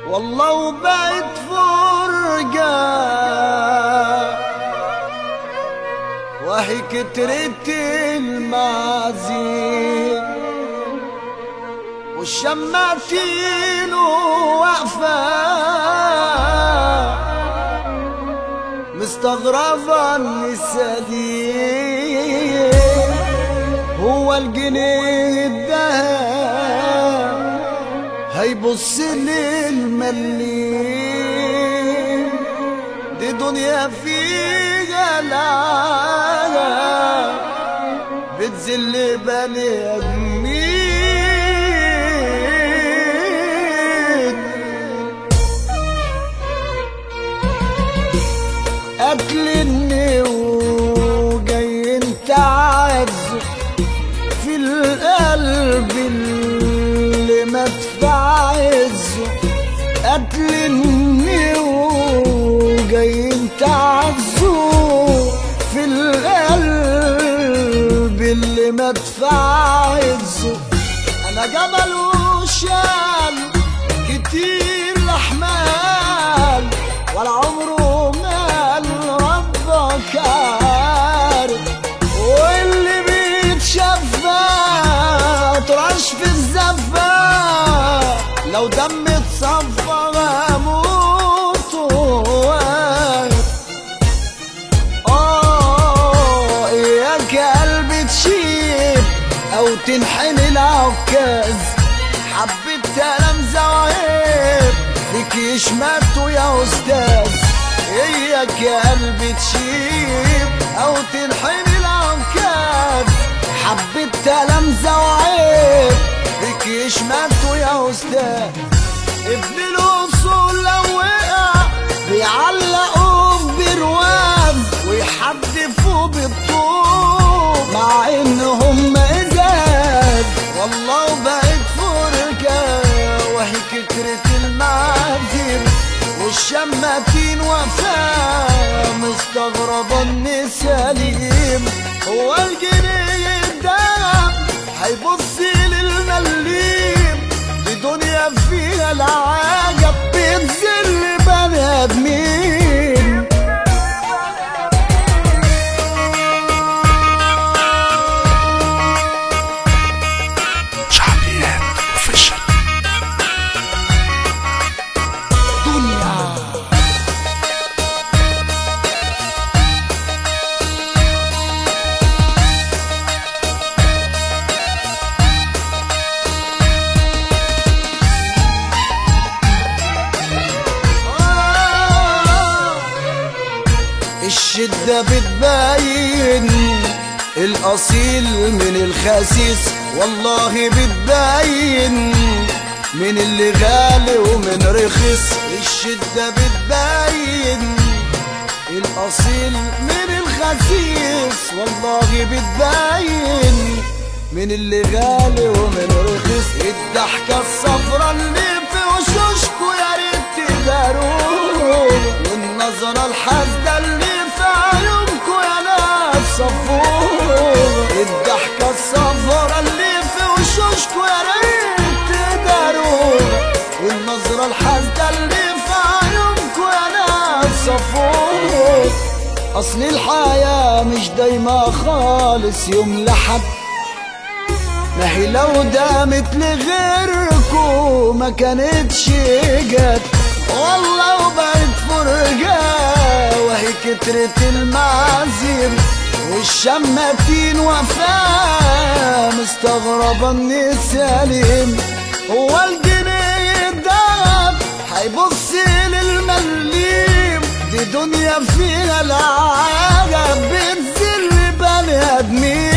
والله وبقت فرقة وهي كترت المعازيم والشماتين واقفة مستغربة النساء دي هو الجنيه الدهب هيبص للمليم دي دنيا فيها العالم بتذل بني ادمين قتلني وجاي انت عز في القلب اللي ما تفعزه قتلني وجاي انت عزه في القلب اللي ما تفعزه انا جبل وشال كتير احمال ولا عمره مال ربك عارف واللي بيتشفى ترش في الزفة لو دم اتصفى هموت واقف اه اياك يا قلبي تشيب او تنحني العكاز حبيت كلام زواهب فيك يشمتوا يا استاذ اياك يا قلبي تشيب او تنحني العكاز حبيت كلام زواهب فيك يشمتوا يا استاذ ابن الاصول لو وقع بيعلقوا برواز ويحدفوا بالطوب مع انهم ازاز والله بقت فرجة وهي كترة المعاذير والشماتين وفاة مستغربة ان سليم هو الجنيه الدهب هيبص للمليم دي دنيا فيها العجب بتذل بني ادمين شعبيات اوفيشال دنيا الشدة بتبين الأصيل من الخسيس والله بتبين من اللي غالي ومن رخيص الشدة بتبين الأصيل من الخسيس والله بتبين من اللي غالي ومن رخيص الضحكة الصفرا اللي في وشوشكوا يا ريت تداروا والنظرة الحاسدة اللي في عيونكوا يا ناس صفور الضحكة الصفرا اللي في وشوشكوا يا ريت تداروا والنظرة الحاسدة اللي في عيونكوا يا ناس صفور أصل الحياة مش دايما خالص يوم لحد ما هي لو دامت لغيركو ما كانتش جت والله وبقت فرجة وهي كترة المعازيم والشماتين وفاة مستغربة من سليم هو الجنيه الدهب هيبص للمليم دي دنيا فيها العجب بتذل بني ادمين